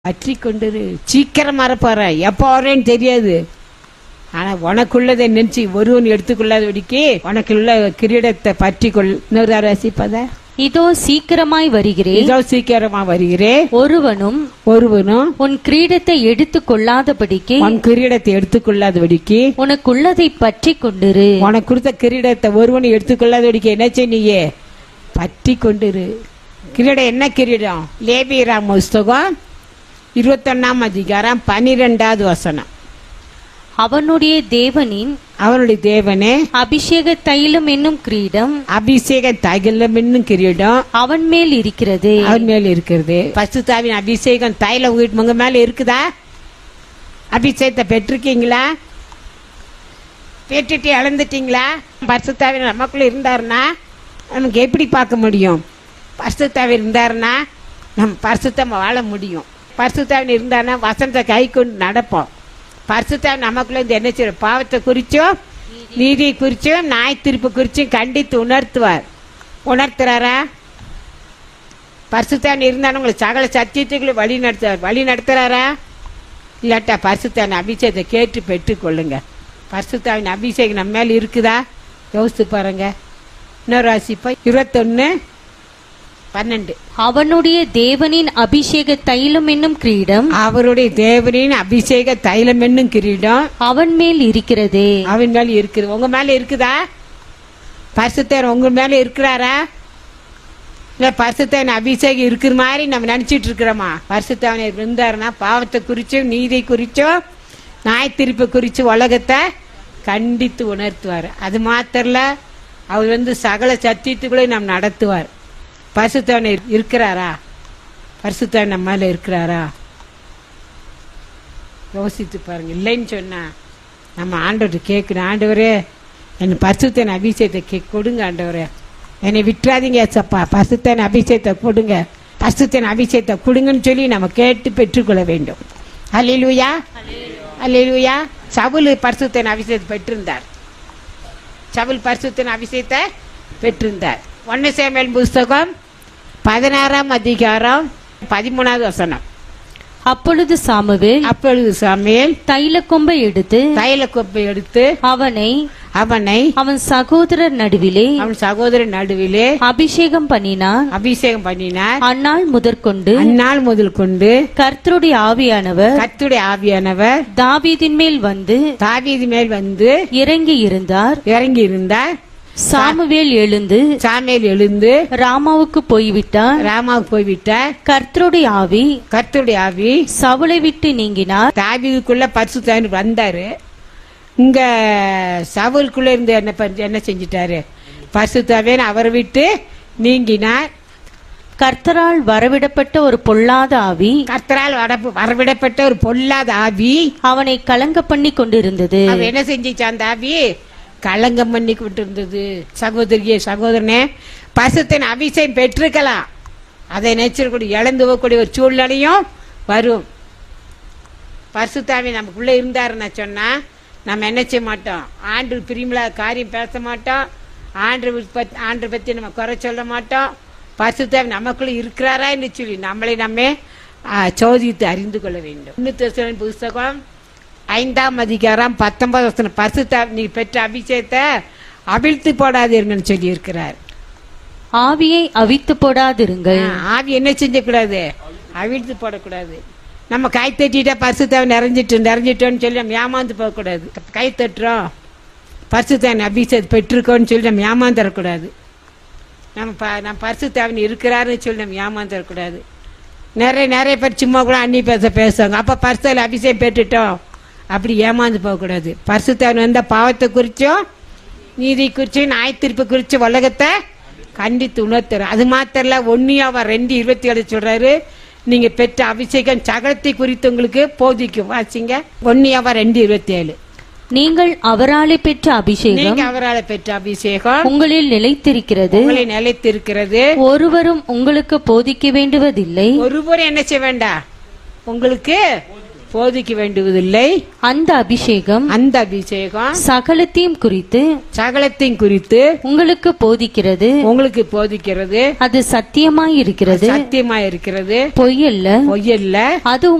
பற்றி கொண்டிரு சீக்கிரம் மறப்பார எப்போ வரேன்னு தெரியாது ஆனா உனக்குள்ளதை நினைச்சு ஒருவன் எடுத்துக்கொள்ளாதபடிக்கு உனக்குள்ள கிரீடத்தை பற்றி கொள் இன்னொரு ரசிப்பத இதோ சீக்கிரமாய் வருகிறேன் இதோ சீக்கிரமா வருகிறேன் ஒருவனும் ஒருவனும் உன் கிரீடத்தை எடுத்துக் கொள்ளாதபடிக்கு உன் கிரீடத்தை எடுத்துக்கொள்ளாதபடிக்கு உனக்குள்ளதை பற்றி கொண்டிரு உனக்கு கொடுத்த கிரீடத்தை ஒருவனும் எடுத்துக்கொள்ளாதபடிக்கு என்ன செய்ய பற்றி கொண்டிரு கிரீடம் என்ன கிரீடம் லேபிராம் புஸ்தகம் இருபத்தொன்னாம் அதிகாரம் பனிரெண்டாவது வசனம் அவனுடைய தேவனின் அவனுடைய தேவனே அபிஷேக தைலம் என்னும் கிரீடம் அபிஷேக தைலம் என்னும் கிரீடம் அவன் மேல் இருக்கிறது அவன் மேல இருக்கிறது பசுத்தாவின் அபிஷேகம் தைல உங்க மேல இருக்குதா அபிஷேகத்தை பெற்றிருக்கீங்களா பெற்றுட்டு இழந்துட்டீங்களா பரிசுத்தாவின் நமக்குள்ள இருந்தாருன்னா நமக்கு எப்படி பார்க்க முடியும் பரிசுத்தாவி இருந்தாருன்னா நம்ம பரிசுத்தமா வாழ முடியும் பரிசுத்தாவின் இருந்தாருன்னா வசனத்தை கை கொண்டு நடப்போம் பரிசுத்தாவி நமக்குள்ள இருந்து என்ன செய்யும் பாவத்தை குறிச்சும் நீதியை குறிச்சும் நாய் திருப்பு குறிச்சும் கண்டித்து உணர்த்துவார் உணர்த்துறாரா பரிசுத்தான் இருந்தாலும் உங்களை சகல சத்தியத்துக்குள்ள வழி நடத்துவார் வழி நடத்துறாரா இல்லாட்டா பரிசுத்தாவின் அபிஷேகத்தை கேட்டு பெற்றுக்கொள்ளுங்க பரிசுத்தாவின் அபிஷேகம் நம்ம மேல இருக்குதா யோசித்து பாருங்க இன்னொரு ராசிப்பா இருபத்தொன்னு பன்னெண்டு அவனுடைய தேவனின் அபிஷேக தைலம் என்னும் கிரீடம் அவருடைய தேவனின் அபிஷேக தைலம் என்னும் கிரீடம் அவன் மேல் இருக்கிறது அவன் மேல இருக்குது உங்க மேல இருக்குதா பரிசுத்தர் உங்க மேல இருக்கிறாரா இல்ல பரிசுத்தவன் அபிஷேகம் இருக்கிற மாதிரி நம்ம நினைச்சிட்டு இருக்கிறோமா பரிசுத்தவன் இருந்தாருன்னா பாவத்தை குறிச்சும் நீதி குறிச்சும் நாய் திருப்பை குறிச்சு உலகத்தை கண்டித்து உணர்த்துவார் அது மாத்திரல அவர் வந்து சகல சத்தியத்துக்குள்ளே நாம் நடத்துவார் பரிசுத்தவன் இருக்கிறாரா பரிசுத்தவன் நம்ம மேல இருக்கிறாரா யோசித்து பாருங்க இல்லைன்னு சொன்னா நம்ம ஆண்டவர் கேட்கணும் ஆண்டவரே என் பரிசுத்தன் அபிஷேகத்தை கே கொடுங்க ஆண்டவரே என்னை விட்டுறாதீங்க ஏசப்பா பரிசுத்தன் அபிஷேகத்தை கொடுங்க பரிசுத்தன் அபிஷேகத்தை கொடுங்கன்னு சொல்லி நம்ம கேட்டு பெற்றுக்கொள்ள வேண்டும் அல்லேலூயா அல்லேலூயா சவுல் பரிசுத்தன் அபிஷேகத்தை பெற்றிருந்தார் சவுல் பரிசுத்தன் அபிஷேகத்தை பெற்றிருந்தார் ஒன்னு சேமல் புஸ்தகம் பதினாறாம் அதிகாரம் பதிமூணாவது வசனம் அப்பொழுது சாமுவேல் அப்பொழுது சமையல் தைல கொம்பை எடுத்து தைல கொப்பை எடுத்து அவனை அவனை அவன் சகோதரர் நடுவிலே அவன் சகோதரன் நடுவிலே அபிஷேகம் பண்ணினான் அபிஷேகம் பண்ணினார் அந்நாள் முதற்கொண்டு அந்நாள் முதல் கொண்டு கர்த்தருடைய ஆவியானவர் கர்த்துடைய ஆவியானவர் தாவீதின் மேல் வந்து தாவீது மேல் வந்து இறங்கி இருந்தார் இறங்கி இருந்தார் சாமுவேல் எழுந்து சாமியல் எழுந்து ராமாவுக்கு போய்விட்டார் ராமாவுக்கு போய்விட்டார் கர்த்தருடைய ஆவி கர்த்தருடைய ஆவி சவுளை விட்டு நீங்கினார் தாவீதுக்குள்ள பரிசுத்தாவின் வந்தாரு இங்க சவுலுக்குள்ள இருந்து என்ன பண்ண- என்ன செஞ்சிட்டாரு பரிசுத்தாவின் அவரை விட்டு நீங்கினார் கர்த்தரால் வரவிடப்பட்ட ஒரு பொல்லாத ஆவி கர்த்தரால் வடப்பு- வரவிடப்பட்ட ஒரு பொல்லாத ஆவி அவனை கலங்க பண்ணி கொண்டிருந்தது அவ என்ன செஞ்சிச்சு அந்த ஆவி களங்கம் பண்ணி விட்டு இருந்தது சகோதரியே சகோதரனே பசுத்தின் அபிஷேகம் பெற்றிருக்கலாம் அதை நினைச்சிருக்கூடிய இழந்து போகக்கூடிய ஒரு சூழ்நிலையும் வரும் பரிசுத்தாவி நமக்குள்ள இருந்தாருன்னு சொன்னா நம்ம என்ன செய்ய மாட்டோம் ஆண்டு பிரிமில காரியம் பேச மாட்டோம் ஆண்டு பத்தி ஆண்டு பத்தி நம்ம குறை சொல்ல மாட்டோம் பரிசுத்தாவி நமக்குள்ள இருக்கிறாரா என்று சொல்லி நம்மளை நம்ம ஆ, சோதித்து அறிந்து கொள்ள வேண்டும் இன்னும் புஸ்தகம் ஐந்தாம் அதிகாரம் பத்தொன்பது வசனம் பரிசுத்தாவி நீ பெற்ற அபிஷேகத்தை அவிழ்த்து போடாதீர்கள்னு சொல்லி இருக்கிறார் ஆவியை அவித்து போடாதிருங்கள் ஆவி என்ன செஞ்சக்கூடாது அவிழ்த்து போடக்கூடாது நம்ம கை தட்டிட்டா பரிசுத்தாவை நிறைஞ்சிட்டு நிறைஞ்சிட்டோன்னு சொல்லி நம்ம ஏமாந்து போகக்கூடாது கை தட்டுறோம் பரிசுத்தாவின் அபிஷேகம் பெற்றிருக்கோன்னு சொல்லி நம்ம ஏமாந்துடக்கூடாது நம்ம ப நம்ம பரிசுத்தாவின் இருக்கிறாருன்னு சொல்லி நம்ம ஏமாந்துடக்கூடாது நிறைய நிறைய பேர் சும்மா கூட அன்னி பேச பேசுவாங்க அப்போ பரிசுத்தாவில் அபிஷேகம் பெற்றுட்டோம் அப்படி ஏமாந்து போகக்கூடாது பரிசுத்தாவின் வந்த பாவத்தை குறிச்சும் நீதி குறித்து நாய் திருப்பு குறித்து உலகத்தை கண்டித்து உணர்த்துறோம் அது மாத்திரல ஒன்னியாவா ரெண்டு இருபத்தி ஏழு சொல்றாரு நீங்க பெற்ற அபிஷேகம் சகலத்தை குறித்து உங்களுக்கு போதிக்கும் வாசிங்க ஒன்னியாவா ரெண்டு இருபத்தி ஏழு நீங்கள் அவராலே பெற்ற அபிஷேகம் நீங்க அவரால் பெற்ற அபிஷேகம் உங்களில் நிலைத்திருக்கிறது உங்களை நிலைத்திருக்கிறது ஒருவரும் உங்களுக்கு போதிக்க வேண்டுவதில்லை ஒருவரும் என்ன செய்ய வேண்டாம் உங்களுக்கு போதிக்க வேண்டுவதில்லை அந்த அபிஷேகம் அந்த அபிஷேகம் சகலத்தையும் குறித்து சகலத்தையும் குறித்து உங்களுக்கு போதிக்கிறது உங்களுக்கு போதிக்கிறது அது சத்தியமாய் இருக்கிறது சத்தியமா இருக்கிறது பொய்யல்ல பொய்யல்ல அது